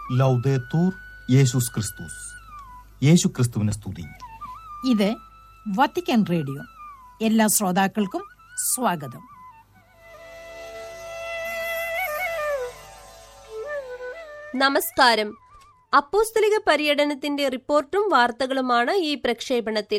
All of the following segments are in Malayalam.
ലൗദേത്തൂർ യേശുസ് ക്രിസ്തുസ് യേശു ക്രിസ്തുവിനെ സ്തുതി ഇത് വത്തിക്കാൻ റേഡിയോ എല്ലാ ശ്രോതാക്കൾക്കും സ്വാഗതം നമസ്കാരം അപ്പോസ്തലിക പര്യടനത്തിന്റെ റിപ്പോർട്ടും വാർത്തകളുമാണ് ഈ പ്രക്ഷേപണത്തിൽ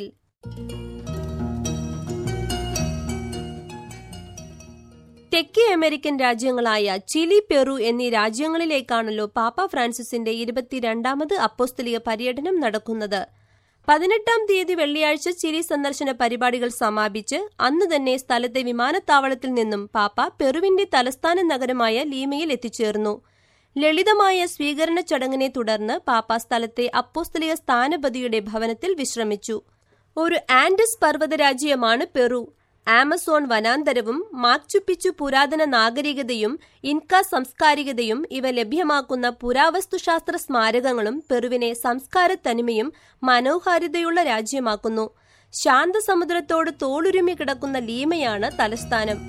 തെക്കേ അമേരിക്കൻ രാജ്യങ്ങളായ ചിലി പെറു എന്നീ രാജ്യങ്ങളിലേക്കാണല്ലോ പാപ്പ ഫ്രാൻസിസിന്റെ ഇരുപത്തിരണ്ടാമത് അപ്പോസ്തലിക പര്യടനം നടക്കുന്നത് പതിനെട്ടാം തീയതി വെള്ളിയാഴ്ച ചിലി സന്ദർശന പരിപാടികൾ സമാപിച്ച് അന്ന് തന്നെ സ്ഥലത്തെ വിമാനത്താവളത്തിൽ നിന്നും പാപ്പ പെറുവിന്റെ തലസ്ഥാന നഗരമായ ലീമയിൽ എത്തിച്ചേർന്നു ലളിതമായ സ്വീകരണ ചടങ്ങിനെ തുടർന്ന് പാപ്പ സ്ഥലത്തെ അപ്പോസ്തലിക സ്ഥാനപതിയുടെ ഭവനത്തിൽ വിശ്രമിച്ചു ഒരു ആൻഡസ് പർവ്വത രാജ്യമാണ് പെറു ആമസോൺ വനാന്തരവും മാക്ചുപ്പിച്ചു പുരാതന നാഗരികതയും ഇൻക സംസ്കാരികതയും ഇവ ലഭ്യമാക്കുന്ന പുരാവസ്തുശാസ്ത്ര സ്മാരകങ്ങളും പെറുവിനെ സംസ്കാര തനിമയും മനോഹാരിതയുള്ള രാജ്യമാക്കുന്നു ശാന്തസമുദ്രത്തോട് തോളുരുമി കിടക്കുന്ന ലീമയാണ് തലസ്ഥാനം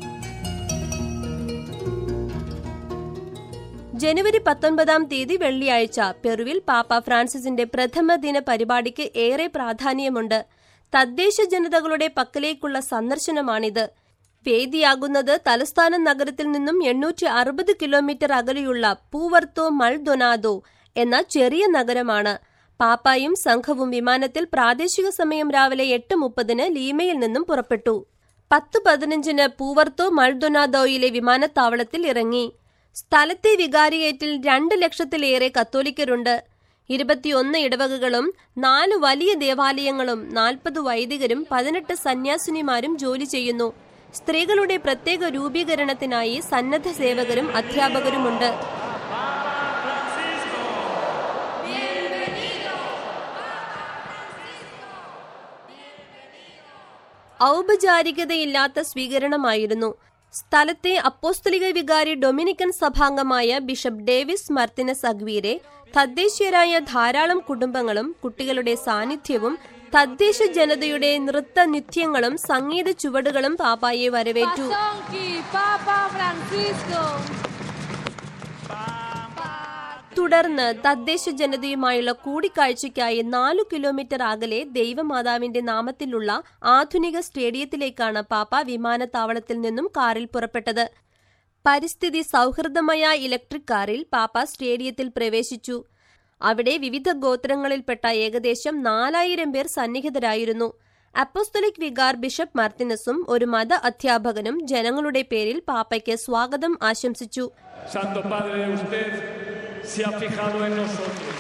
ജനുവരി പത്തൊൻപതാം തീയതി വെള്ളിയാഴ്ച പെറുവിൽ പാപ്പ ഫ്രാൻസിസിന്റെ പ്രഥമ ദിന പരിപാടിക്ക് ഏറെ പ്രാധാന്യമുണ്ട് തദ്ദേശ ജനതകളുടെ പക്കലേക്കുള്ള സന്ദർശനമാണിത് വേദിയാകുന്നത് തലസ്ഥാന നഗരത്തിൽ നിന്നും എണ്ണൂറ്റി അറുപത് കിലോമീറ്റർ അകലെയുള്ള പൂവർത്തോ മൾദൊനാദോ എന്ന ചെറിയ നഗരമാണ് പാപ്പായും സംഘവും വിമാനത്തിൽ പ്രാദേശിക സമയം രാവിലെ എട്ട് മുപ്പതിന് ലീമയിൽ നിന്നും പുറപ്പെട്ടു പത്ത് പതിനഞ്ചിന് പൂവർത്തോ മൾദൊനാദോയിലെ വിമാനത്താവളത്തിൽ ഇറങ്ങി സ്ഥലത്തെ വികാരിയേറ്റിൽ രണ്ട് ലക്ഷത്തിലേറെ കത്തോലിക്കരുണ്ട് ഇരുപത്തിയൊന്ന് ഇടവകകളും നാല് വലിയ ദേവാലയങ്ങളും നാൽപ്പത് വൈദികരും പതിനെട്ട് സന്യാസിനിമാരും ജോലി ചെയ്യുന്നു സ്ത്രീകളുടെ പ്രത്യേക രൂപീകരണത്തിനായി സന്നദ്ധ സേവകരും അധ്യാപകരുമുണ്ട് ഔപചാരികതയില്ലാത്ത സ്വീകരണമായിരുന്നു സ്ഥലത്തെ അപ്പോസ്തലിക വികാരി ഡൊമിനിക്കൻ സഭാംഗമായ ബിഷപ്പ് ഡേവിസ് മർത്തിനസ് അഗ്വീരെ തദ്ദേശീയരായ ധാരാളം കുടുംബങ്ങളും കുട്ടികളുടെ സാന്നിധ്യവും തദ്ദേശ ജനതയുടെ നൃത്ത നിത്യങ്ങളും സംഗീത ചുവടുകളും പാപ്പായെ വരവേറ്റു Pasonki, Papa Francisco. തുടർന്ന് തദ്ദേശ ജനതയുമായുള്ള കൂടിക്കാഴ്ചയ്ക്കായി നാലു കിലോമീറ്റർ അകലെ ദൈവമാതാവിന്റെ നാമത്തിലുള്ള ആധുനിക സ്റ്റേഡിയത്തിലേക്കാണ് പാപ്പ വിമാനത്താവളത്തിൽ നിന്നും കാറിൽ പുറപ്പെട്ടത് പരിസ്ഥിതി സൗഹൃദമായ ഇലക്ട്രിക് കാറിൽ പാപ്പ സ്റ്റേഡിയത്തിൽ പ്രവേശിച്ചു അവിടെ വിവിധ ഗോത്രങ്ങളിൽപ്പെട്ട ഏകദേശം നാലായിരം പേർ സന്നിഹിതരായിരുന്നു അപ്പോസ്തലിക് വികാർ ബിഷപ്പ് മാർത്തിനസും ഒരു മത അധ്യാപകനും ജനങ്ങളുടെ പേരിൽ പാപ്പയ്ക്ക് സ്വാഗതം ആശംസിച്ചു Santo Padre, usted se ha fijado en nosotros.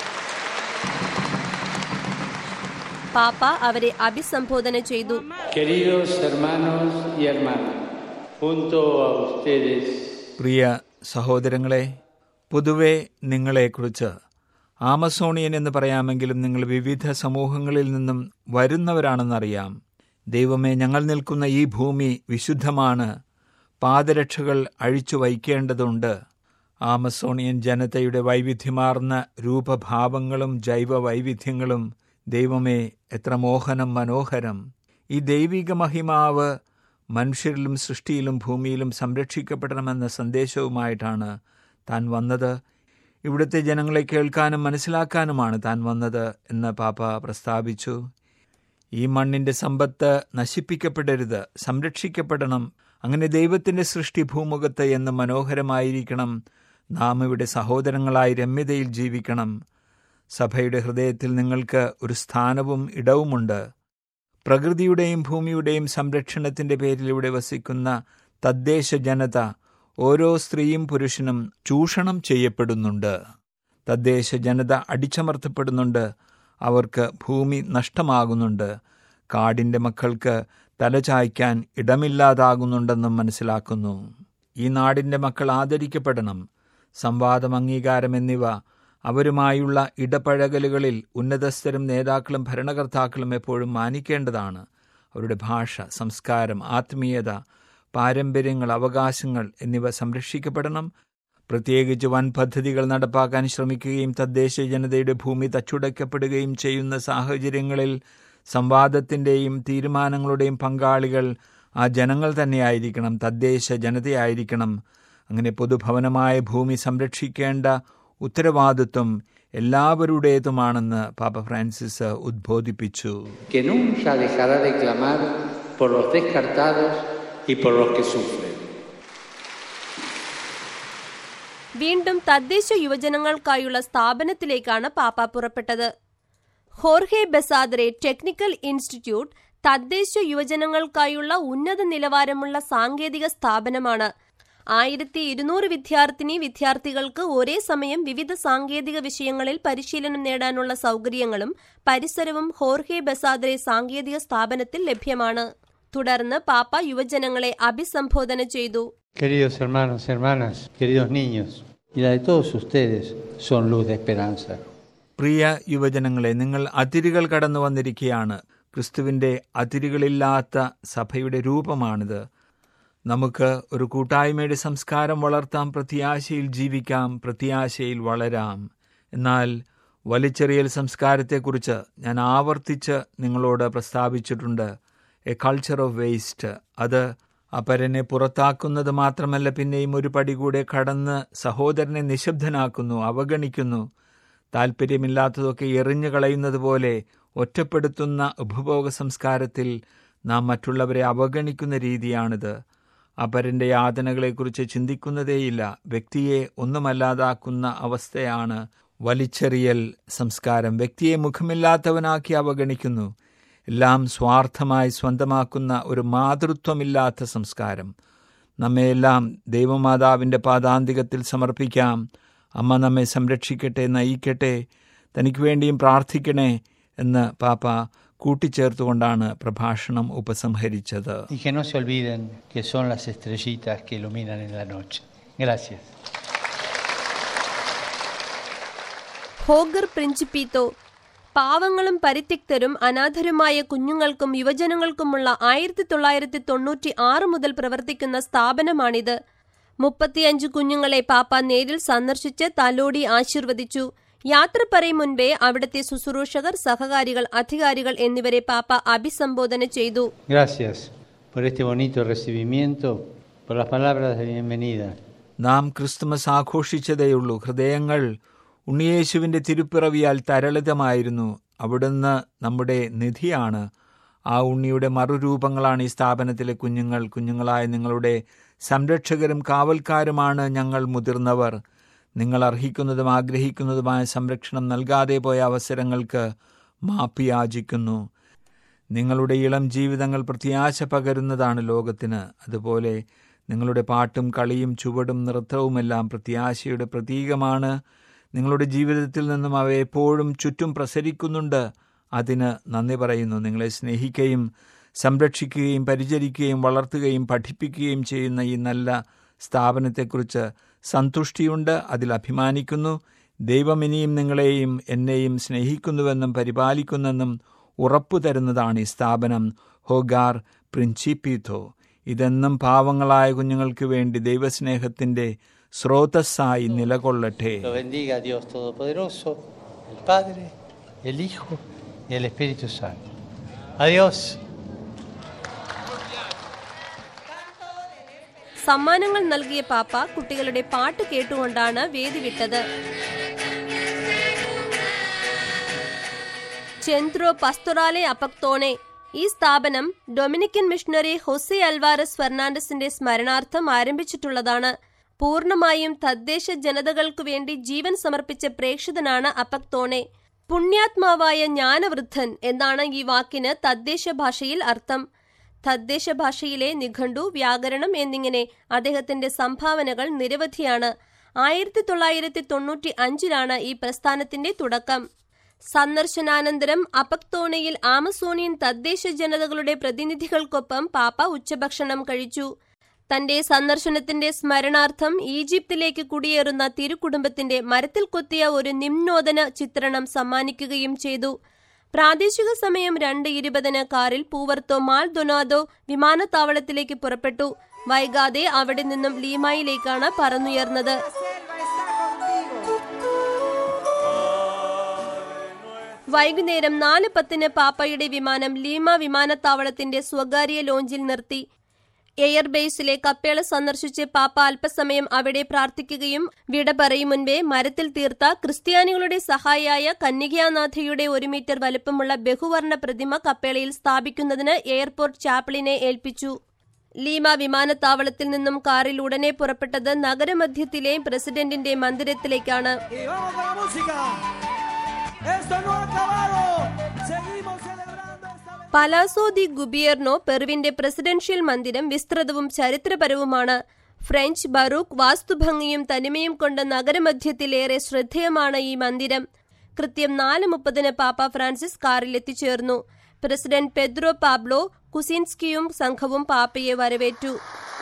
പാപ്പ അവരെ അഭിസംബോധന ചെയ്തു Queridos hermanos y hermanas, junto a ustedes പ്രിയ സഹോദരങ്ങളെ പൊതുവെ നിങ്ങളെക്കുറിച്ച് ആമസോണിയൻ എന്ന് പറയാമെങ്കിലും നിങ്ങൾ വിവിധ സമൂഹങ്ങളിൽ നിന്നും വരുന്നവരാണെന്നറിയാം ദൈവമേ ഞങ്ങൾ നിൽക്കുന്ന ഈ ഭൂമി വിശുദ്ധമാണ് പാദരക്ഷകൾ അഴിച്ചു വയ്ക്കേണ്ടതുണ്ട് ആമസോണിയൻ ജനതയുടെ വൈവിധ്യമാർന്ന രൂപഭാവങ്ങളും ജൈവ വൈവിധ്യങ്ങളും ദൈവമേ എത്ര മോഹനം മനോഹരം ഈ ദൈവിക മഹിമാവ് മനുഷ്യരിലും സൃഷ്ടിയിലും ഭൂമിയിലും സംരക്ഷിക്കപ്പെടണമെന്ന സന്ദേശവുമായിട്ടാണ് താൻ വന്നത് ഇവിടുത്തെ ജനങ്ങളെ കേൾക്കാനും മനസ്സിലാക്കാനുമാണ് താൻ വന്നത് എന്ന് പാപ്പ പ്രസ്താവിച്ചു ഈ മണ്ണിന്റെ സമ്പത്ത് നശിപ്പിക്കപ്പെടരുത് സംരക്ഷിക്കപ്പെടണം അങ്ങനെ ദൈവത്തിന്റെ സൃഷ്ടി ഭൂമുഖത്ത് എന്ന് മനോഹരമായിരിക്കണം നാം ഇവിടെ സഹോദരങ്ങളായി രമ്യതയിൽ ജീവിക്കണം സഭയുടെ ഹൃദയത്തിൽ നിങ്ങൾക്ക് ഒരു സ്ഥാനവും ഇടവുമുണ്ട് പ്രകൃതിയുടെയും ഭൂമിയുടെയും സംരക്ഷണത്തിന്റെ പേരിൽ ഇവിടെ വസിക്കുന്ന തദ്ദേശ ജനത ഓരോ സ്ത്രീയും പുരുഷനും ചൂഷണം ചെയ്യപ്പെടുന്നുണ്ട് തദ്ദേശ ജനത അടിച്ചമർത്തപ്പെടുന്നുണ്ട് അവർക്ക് ഭൂമി നഷ്ടമാകുന്നുണ്ട് കാടിന്റെ മക്കൾക്ക് തലചായ്ക്കാൻ ഇടമില്ലാതാകുന്നുണ്ടെന്നും മനസ്സിലാക്കുന്നു ഈ നാടിന്റെ മക്കൾ ആദരിക്കപ്പെടണം സംവാദം അംഗീകാരം എന്നിവ അവരുമായുള്ള ഇടപഴകലുകളിൽ ഉന്നതസ്ഥരും നേതാക്കളും ഭരണകർത്താക്കളും എപ്പോഴും മാനിക്കേണ്ടതാണ് അവരുടെ ഭാഷ സംസ്കാരം ആത്മീയത പാരമ്പര്യങ്ങൾ അവകാശങ്ങൾ എന്നിവ സംരക്ഷിക്കപ്പെടണം പ്രത്യേകിച്ച് വൻ പദ്ധതികൾ നടപ്പാക്കാൻ ശ്രമിക്കുകയും തദ്ദേശ ജനതയുടെ ഭൂമി തച്ചുടയ്ക്കപ്പെടുകയും ചെയ്യുന്ന സാഹചര്യങ്ങളിൽ സംവാദത്തിൻ്റെയും തീരുമാനങ്ങളുടെയും പങ്കാളികൾ ആ ജനങ്ങൾ തന്നെയായിരിക്കണം തദ്ദേശ ജനതയായിരിക്കണം അങ്ങനെ പൊതുഭവനമായ ഭൂമി സംരക്ഷിക്കേണ്ട ഉത്തരവാദിത്വം എല്ലാവരുടേതുമാണെന്ന് പാപ്പ ഫ്രാൻസിസ് ഉദ്ബോധിപ്പിച്ചു que nunca dejará de clamar por los descartados y por los que sufren. വീണ്ടും തദ്ദേശ യുവജനങ്ങൾക്കായുള്ള സ്ഥാപനത്തിലേക്കാണ് പാപ്പ പുറപ്പെട്ടത് ഹോർഹെ ബെസാദ്രെ ടെക്നിക്കൽ ഇൻസ്റ്റിറ്റ്യൂട്ട് തദ്ദേശ യുവജനങ്ങൾക്കായുള്ള ഉന്നത നിലവാരമുള്ള സാങ്കേതിക സ്ഥാപനമാണ് ആയിരത്തി ഇരുന്നൂറ് വിദ്യാർത്ഥിനി വിദ്യാർത്ഥികൾക്ക് ഒരേ സമയം വിവിധ സാങ്കേതിക വിഷയങ്ങളിൽ പരിശീലനം നേടാനുള്ള സൗകര്യങ്ങളും പരിസരവും ഹോർഹെ ബെസാദ്രെ സാങ്കേതിക സ്ഥാപനത്തിൽ ലഭ്യമാണ് തുടർന്ന് പാപ്പ യുവജനങ്ങളെ അഭിസംബോധന ചെയ്തു Queridos hermanos, hermanas, queridos niños, y la de todos ustedes son luz de esperanza. പ്രിയ യുവജനങ്ങളെ നിങ്ങൾ അതിരുകൾ കടന്നു വന്നിരിക്കുകയാണ് ക്രിസ്തുവിൻ്റെ അതിരുകളില്ലാത്ത സഭയുടെ രൂപമാണിത് നമുക്ക് ഒരു കൂട്ടായ്മയുടെ സംസ്കാരം വളർത്താം പ്രത്യാശയിൽ ജീവിക്കാം പ്രത്യാശയിൽ വളരാം എന്നാൽ വലിച്ചെറിയൽ സംസ്കാരത്തെക്കുറിച്ച് ഞാൻ ആവർത്തിച്ച് നിങ്ങളോട് പ്രസ്താവിച്ചിട്ടുണ്ട് എ കൾച്ചർ ഓഫ് വേസ്റ്റ് അത് അപരനെ പുറത്താക്കുന്നത് മാത്രമല്ല പിന്നെയും ഒരു പടി കൂടെ കടന്ന് സഹോദരനെ നിശബ്ദനാക്കുന്നു അവഗണിക്കുന്നു താൽപ്പര്യമില്ലാത്തതൊക്കെ എറിഞ്ഞു കളയുന്നത് പോലെ ഒറ്റപ്പെടുത്തുന്ന ഉപഭോഗ സംസ്കാരത്തിൽ നാം മറ്റുള്ളവരെ അവഗണിക്കുന്ന രീതിയാണിത് അപരന്റെ യാതനകളെക്കുറിച്ച് ചിന്തിക്കുന്നതേയില്ല വ്യക്തിയെ ഒന്നുമല്ലാതാക്കുന്ന അവസ്ഥയാണ് വലിച്ചെറിയൽ സംസ്കാരം വ്യക്തിയെ മുഖമില്ലാത്തവനാക്കി അവഗണിക്കുന്നു എല്ലാം സ്വാർത്ഥമായി സ്വന്തമാക്കുന്ന ഒരു മാതൃത്വമില്ലാത്ത സംസ്കാരം നമ്മയെല്ലാം ദൈവമാതാവിൻ്റെ പാദാന്തികത്തിൽ സമർപ്പിക്കാം അമ്മ നമ്മെ സംരക്ഷിക്കട്ടെ നയിക്കട്ടെ തനിക്ക് വേണ്ടിയും പ്രാർത്ഥിക്കണേ എന്ന് പാപ്പ കൂട്ടിച്ചേർത്തുകൊണ്ടാണ് പ്രഭാഷണം ഉപസംഹരിച്ചത് Y que no se olviden que son las estrellitas que iluminan en la noche. Gracias. ഹോഗർ പ്രിൻസിപ്പീത്തോ പാവങ്ങളും പരിത്യക്തരും അനാഥരുമായ കുഞ്ഞുങ്ങൾക്കും യുവജനങ്ങൾക്കുമുള്ള ആയിരത്തി തൊള്ളായിരത്തി തൊണ്ണൂറ്റി ആറ് മുതൽ പ്രവർത്തിക്കുന്ന സ്ഥാപനമാണിത് മുപ്പത്തിയഞ്ച് കുഞ്ഞുങ്ങളെ പാപ്പ നേരിൽ സന്ദർശിച്ച് തലോടി ആശീർവദിച്ചു യാത്ര പറയും മുൻപേ അവിടുത്തെ ശുശ്രൂഷകർ സഹകാരികൾ അധികാരികൾ എന്നിവരെ പാപ്പ അഭിസംബോധന ചെയ്തു Gracias por este bonito recibimiento, por las palabras de bienvenida. നാം ക്രിസ്തുമസ് ആഘോഷിച്ചതേയുള്ളൂ ഹൃദയങ്ങൾ ഉണ്ണിയേശുവിൻ്റെ തിരുപ്പിറവിയാൽ തരളിതമായിരുന്നു അവിടുന്ന് നമ്മുടെ നിധിയാണ് ആ ഉണ്ണിയുടെ മറുരൂപങ്ങളാണ് ഈ സ്ഥാപനത്തിലെ കുഞ്ഞുങ്ങൾ കുഞ്ഞുങ്ങളായ നിങ്ങളുടെ സംരക്ഷകരും കാവൽക്കാരുമാണ് ഞങ്ങൾ മുതിർന്നവർ നിങ്ങൾ അർഹിക്കുന്നതും ആഗ്രഹിക്കുന്നതുമായ സംരക്ഷണം നൽകാതെ പോയ അവസരങ്ങൾക്ക് മാപ്പി യാചിക്കുന്നു നിങ്ങളുടെ ഇളം ജീവിതങ്ങൾ പ്രത്യാശ പകരുന്നതാണ് ലോകത്തിന് അതുപോലെ നിങ്ങളുടെ പാട്ടും കളിയും ചുവടും നൃത്തവുമെല്ലാം പ്രത്യാശയുടെ പ്രതീകമാണ് നിങ്ങളുടെ ജീവിതത്തിൽ നിന്നും അവ എപ്പോഴും ചുറ്റും പ്രസരിക്കുന്നുണ്ട് അതിന് നന്ദി പറയുന്നു നിങ്ങളെ സ്നേഹിക്കുകയും സംരക്ഷിക്കുകയും പരിചരിക്കുകയും വളർത്തുകയും പഠിപ്പിക്കുകയും ചെയ്യുന്ന ഈ നല്ല സ്ഥാപനത്തെക്കുറിച്ച് സന്തുഷ്ടിയുണ്ട് അതിൽ അഭിമാനിക്കുന്നു ദൈവം ഇനിയും നിങ്ങളെയും എന്നെയും സ്നേഹിക്കുന്നുവെന്നും പരിപാലിക്കുന്നെന്നും ഉറപ്പു തരുന്നതാണ് ഈ സ്ഥാപനം ഹോഗാർ പ്രിൻസിപ്പീഥോ ഇതെന്നും പാവങ്ങളായ കുഞ്ഞുങ്ങൾക്ക് വേണ്ടി ദൈവസ്നേഹത്തിൻ്റെ സ്രോതസ്സായി നിലകൊള്ളട്ടെ Lo bendiga Dios Todopoderoso, el Padre, el Hijo y el Espíritu Santo. Adiós. സമ്മാനങ്ങൾ നൽകിയ പാപ്പ കുട്ടികളുടെ പാട്ട് കേട്ടുകൊണ്ടാണ് വേദി വിട്ടത് ചെന്ത്രോ പസ്തുറാലെ അപക്തോണെ ഈ സ്ഥാപനം ഡൊമിനിക്കൻ മിഷണറി ഹൊസെ അൽവാരസ് ഫെർണാണ്ടസിന്റെ സ്മരണാർത്ഥം ആരംഭിച്ചിട്ടുള്ളതാണ് പൂർണ്ണമായും തദ്ദേശ ജനതകൾക്കു വേണ്ടി ജീവൻ സമർപ്പിച്ച പ്രേക്ഷിതനാണ് അപക്തോണെ പുണ്യാത്മാവായ ജ്ഞാനവൃദ്ധൻ എന്നാണ് ഈ വാക്കിന് തദ്ദേശ ഭാഷയിൽ അർത്ഥം തദ്ദേശ ഭാഷയിലെ നിഘണ്ടു വ്യാകരണം എന്നിങ്ങനെ അദ്ദേഹത്തിന്റെ സംഭാവനകൾ നിരവധിയാണ് ആയിരത്തി തൊള്ളായിരത്തി തൊണ്ണൂറ്റി അഞ്ചിലാണ് ഈ പ്രസ്ഥാനത്തിന്റെ തുടക്കം സന്ദർശനാനന്തരം അപക്തോണയിൽ ആമസോണിയൻ തദ്ദേശ ജനതകളുടെ പ്രതിനിധികൾക്കൊപ്പം പാപ്പ ഉച്ചഭക്ഷണം കഴിച്ചു തന്റെ സന്ദർശനത്തിന്റെ സ്മരണാർത്ഥം ഈജിപ്തിലേക്ക് കുടിയേറുന്ന തിരുക്കുടുംബത്തിന്റെ മരത്തിൽ കൊത്തിയ ഒരു നിമ്നോദന ചിത്രണം സമ്മാനിക്കുകയും ചെയ്തു പ്രാദേശിക സമയം രണ്ട് ഇരുപതിന് കാറിൽ പൂവർത്തോ മാൽ ദൊനാദോ വിമാനത്താവളത്തിലേക്ക് പുറപ്പെട്ടു വൈകാതെ അവിടെ നിന്നും ലീമായിലേക്കാണ് പറന്നുയർന്നത് വൈകുന്നേരം നാല് പത്തിന് പാപ്പയുടെ വിമാനം ലീമ വിമാനത്താവളത്തിന്റെ സ്വകാര്യ ലോഞ്ചിൽ നിർത്തി എയർബേസിലെ കപ്പേള സന്ദർശിച്ച് പാപ്പ അല്പസമയം അവിടെ പ്രാർത്ഥിക്കുകയും വിട പറയും മുൻപേ മരത്തിൽ തീർത്ത ക്രിസ്ത്യാനികളുടെ സഹായിയായ കന്യകാനാഥയുടെ ഒരു മീറ്റർ വലുപ്പമുള്ള ബഹുവർണ്ണ പ്രതിമ കപ്പേളയിൽ സ്ഥാപിക്കുന്നതിന് എയർപോർട്ട് ചാപ്പിളിനെ ഏൽപ്പിച്ചു ലീമ വിമാനത്താവളത്തിൽ നിന്നും കാറിൽ ഉടനെ പുറപ്പെട്ടത് നഗരമധ്യത്തിലെ പ്രസിഡന്റിന്റെ മന്ദിരത്തിലേക്കാണ് Y vamos con la música. Esto no ha acabado. Seguimos celebrando esta പലാസോ ദി ഗുബിയർനോ പെറുവിന്റെ പ്രസിഡൻഷ്യൽ മന്ദിരം വിസ്തൃതവും ചരിത്രപരവുമാണ് ഫ്രഞ്ച് ബറൂക്ക് വാസ്തുഭംഗിയും തനിമയും കൊണ്ട് നഗരമധ്യത്തിലേറെ ശ്രദ്ധേയമാണ് ഈ മന്ദിരം കൃത്യം നാല് മുപ്പതിന് പാപ്പ ഫ്രാൻസിസ് കാറിൽ എത്തിച്ചേർന്നു പ്രസിഡന്റ് പെദ്രോ പാബ്ലോ കുസിൻസ്കിയും സംഘവും പാപ്പയെ വരവേറ്റു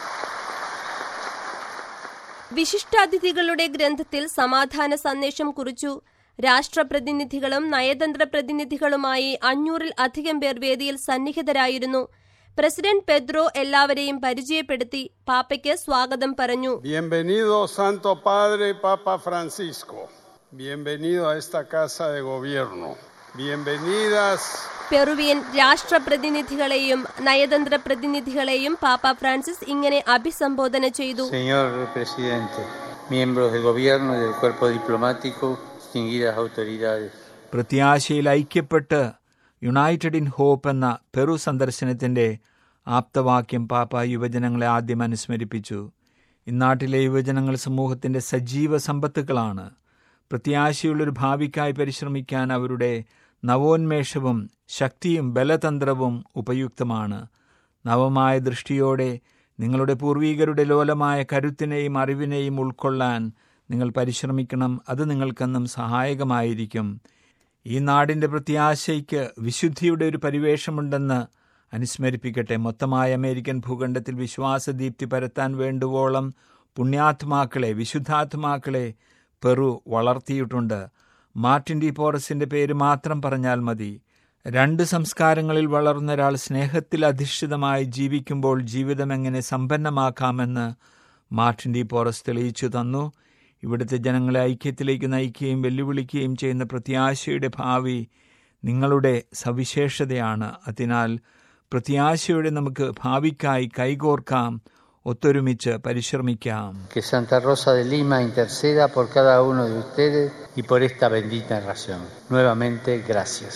വിശിഷ്ടാതിഥികളുടെ ഗ്രന്ഥത്തിൽ സമാധാന സന്ദേശം കുറിച്ചു രാഷ്ട്രപ്രതിനിധികളും നയതന്ത്ര പ്രതിനിധികളുമായി അഞ്ഞൂറിൽ അധികം പേർ വേദിയിൽ സന്നിഹിതരായിരുന്നു പ്രസിഡന്റ് പെദ്രോ എല്ലാവരെയും പരിചയപ്പെടുത്തി പാപ്പയ്ക്ക് സ്വാഗതം പറഞ്ഞു Bienvenido Santo Padre Papa Francisco. Bienvenido a esta casa de gobierno. Bienvenidas Peruvian രാഷ്ട്രപ്രതിനിധികളെയും നയതന്ത്ര പ്രതിനിധികളെയും പാപ്പ ഫ്രാൻസിസ് ഇങ്ങനെ അഭിസംബോധന ചെയ്തു Señor presidente, miembros del gobierno y del cuerpo diplomático, distinguidas autoridades. പ്രത്യാശയിൽ ഐക്യപ്പെട്ട് യുണൈറ്റഡ് ഇൻ ഹോപ്പ് എന്ന പെറു സന്ദർശനത്തിന്റെ ആപ്തവാക്യം പാപ്പ യുവജനങ്ങളെ ആദ്യം അനുസ്മരിപ്പിച്ചു ഇന്നാട്ടിലെ യുവജനങ്ങൾ സമൂഹത്തിന്റെ സജീവ സമ്പത്തുക്കളാണ് പ്രത്യാശയുള്ളൊരു ഭാവിക്കായി പരിശ്രമിക്കാൻ അവരുടെ നവോന്മേഷവും ശക്തിയും ബലതന്ത്രവും ഉപയുക്തമാണ് നവമായ ദൃഷ്ടിയോടെ നിങ്ങളുടെ പൂർവീകരുടെ ലോലമായ കരുത്തിനെയും അറിവിനെയും ഉൾക്കൊള്ളാൻ നിങ്ങൾ പരിശ്രമിക്കണം അത് നിങ്ങൾക്കെന്നും സഹായകമായിരിക്കും ഈ നാടിൻ്റെ പ്രത്യാശയ്ക്ക് വിശുദ്ധിയുടെ ഒരു പരിവേഷമുണ്ടെന്ന് അനുസ്മരിപ്പിക്കട്ടെ മൊത്തമായ അമേരിക്കൻ ഭൂഖണ്ഡത്തിൽ വിശ്വാസദീപ്തി പരത്താൻ വേണ്ടുവോളം പുണ്യാത്മാക്കളെ വിശുദ്ധാത്മാക്കളെ പെറു വളർത്തിയിട്ടുണ്ട് മാർട്ടിൻ ഡി പോറസിന്റെ പേര് മാത്രം പറഞ്ഞാൽ മതി രണ്ട് സംസ്കാരങ്ങളിൽ വളർന്ന ഒരാൾ സ്നേഹത്തിൽ അധിഷ്ഠിതമായി ജീവിക്കുമ്പോൾ ജീവിതം എങ്ങനെ സമ്പന്നമാക്കാമെന്ന് മാർട്ടിൻ ഡി പോറസ് തെളിയിച്ചു തന്നു ഇവിടുത്തെ ജനങ്ങളെ ഐക്യത്തിലേക്ക് നയിക്കുകയും വെല്ലുവിളിക്കുകയും ചെയ്യുന്ന പ്രത്യാശയുടെ ഭാവി നിങ്ങളുടെ സവിശേഷതയാണ് അതിനാൽ പ്രത്യാശയുടെ നമുക്ക് ഭാവിക്കായി കൈകോർക്കാം ഒത്തൊരുമിച്ച് പരിശ്രമിക്കാം Que Santa Rosa de Lima interceda por cada uno de ustedes y por esta bendita nación. Nuevamente, gracias.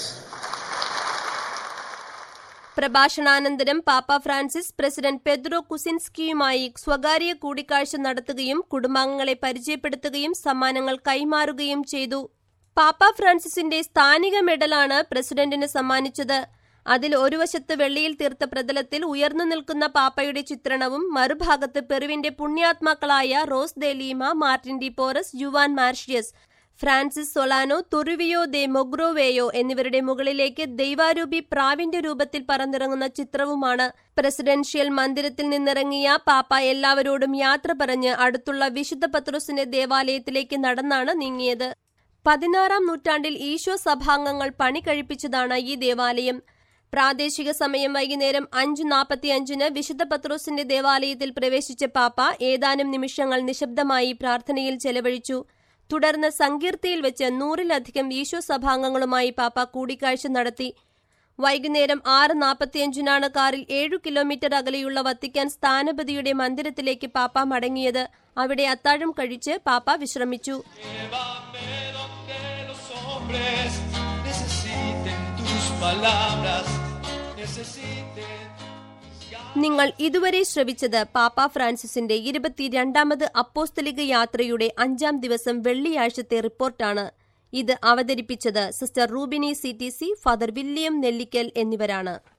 പ്രഭാഷണാനന്തരം പാപ്പ ഫ്രാൻസിസ് പ്രസിഡന്റ് പെദ്രോ കുസിൻസ്കിയുമായി സ്വകാര്യ കൂടിക്കാഴ്ച നടത്തുകയും കുടുംബാംഗങ്ങളെ പരിചയപ്പെടുത്തുകയും സമ്മാനങ്ങൾ കൈമാറുകയും ചെയ്തു പാപ്പ ഫ്രാൻസിസിന്റെ സ്ഥാനിക മെഡലാണ് പ്രസിഡന്റിന് സമ്മാനിച്ചത് അതിൽ ഒരു വശത്ത് വെള്ളിയിൽ തീർത്ത പ്രതലത്തിൽ ഉയർന്നു നിൽക്കുന്ന പാപ്പയുടെ ചിത്രണവും മറുഭാഗത്ത് പെറുവിന്റെ പുണ്യാത്മാക്കളായ Rose de Lima Martin de Porres Juan Macias Francis Solano Toribio de Mogrovejo എന്നിവരുടെ മുകളിലേക്ക് ദൈവാരൂപി പ്രാവിന്റെ രൂപത്തിൽ പറന്നിറങ്ങുന്ന ചിത്രവുമാണ് പ്രസിഡൻഷ്യൽ മന്ദിരത്തിൽ നിന്നിറങ്ങിയ പാപ്പ എല്ലാവരോടും യാത്ര പറഞ്ഞ് അടുത്തുള്ള വിശുദ്ധ പത്രോസിന്റെ ദേവാലയത്തിലേക്ക് നടന്നാണ് നീങ്ങിയത് പതിനാറാം നൂറ്റാണ്ടിൽ ഈശോ സഭാംഗങ്ങൾ പണി കഴിപ്പിച്ചതാണ് ഈ ദേവാലയം പ്രാദേശിക സമയം വൈകുന്നേരം അഞ്ചു നാൽപ്പത്തി അഞ്ചിന് വിശുദ്ധ പത്രോസിന്റെ ദേവാലയത്തിൽ പ്രവേശിച്ച പാപ്പ ഏതാനും നിമിഷങ്ങൾ നിശബ്ദമായി പ്രാർത്ഥനയിൽ ചെലവഴിച്ചു തുടർന്ന് സങ്കീർത്തിയിൽ വെച്ച് നൂറിലധികം ഈശോ സഭാംഗങ്ങളുമായി പാപ്പ കൂടിക്കാഴ്ച നടത്തി വൈകുന്നേരം ആറ് നാൽപ്പത്തിയഞ്ചിനാണ് കാറിൽ ഏഴു കിലോമീറ്റർ അകലെയുള്ള വത്തിക്കാൻ സ്ഥാനപതിയുടെ മന്ദിരത്തിലേക്ക് പാപ്പ മടങ്ങിയത് അവിടെ അത്താഴം കഴിച്ച് പാപ്പ വിശ്രമിച്ചു Llévame donde los hombres necesiten tus palabras, necesiten നിങ്ങൾ ഇതുവരെ ശ്രവിച്ചത് പാപ്പ ഫ്രാൻസിസിന്റെ ഇരുപത്തിരണ്ടാമത് അപ്പോസ്തലിക യാത്രയുടെ അഞ്ചാം ദിവസം വെള്ളിയാഴ്ചത്തെ റിപ്പോർട്ടാണ് ഇത് അവതരിപ്പിച്ചത് sister Rubini C T C father William Nellikkal എന്നിവരാണ്